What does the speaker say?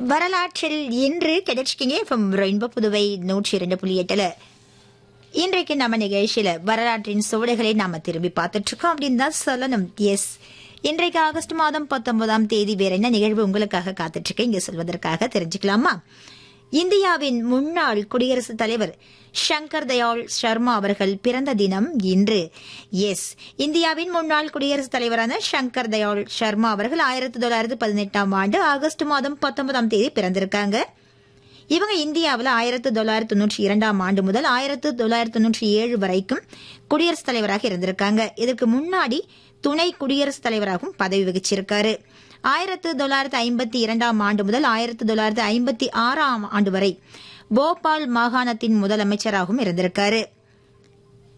வரலாற்றில் இன்று கிடைச்சிக்கிங்க FM rainbow Puduvai நூற்றி இரண்டு புள்ளி எட்டுல இன்றைக்கு நம்ம நிகழ்ச்சியில வரலாற்றின் சுவடுகளை நாம திரும்பி பார்த்துட்டு இருக்கோம் அப்படின்னு தான் சொல்லணும் எஸ் இன்றைக்கு ஆகஸ்ட் மாதம் பத்தொன்பதாம் தேதி வேற என்ன நிகழ்வு உங்களுக்காக காத்துட்டு இருக்கு இங்க சொல்வதற்காக தெரிஞ்சுக்கலாமா இந்தியாவின் முன்னாள் குடியரசுத் தலைவர் சங்கர் தயாள் சர்மா அவர்கள் பிறந்த தினம் இன்று எஸ் இந்தியாவின் முன்னாள் குடியரசுத் தலைவரான சங்கர் தயாள் சர்மா அவர்கள் ஆயிரத்தி தொள்ளாயிரத்தி பதினெட்டாம் ஆண்டு ஆகஸ்ட் மாதம் பத்தொன்பதாம் தேதி பிறந்திருக்காங்க இவங்க இந்தியாவில் ஆயிரத்தி தொள்ளாயிரத்தி தொண்ணூற்றி இரண்டாம் ஆண்டு முதல் ஆயிரத்தி தொள்ளாயிரத்தி தொண்ணூற்றி ஏழு வரைக்கும் குடியரசுத் தலைவராக இருந்திருக்காங்க இதற்கு முன்னாடி துணை குடியரசுத் தலைவராகவும் பதவி வகிச்சிருக்காரு ஆயிரத்தி தொள்ளாயிரத்தி ஐம்பத்தி இரண்டாம் ஆண்டு முதல் ஆயிரத்தி தொள்ளாயிரத்தி ஐம்பத்தி ஆறாம் ஆண்டு வரை போபால் மாகாணத்தின் முதலமைச்சராகவும் இருந்திருக்காரு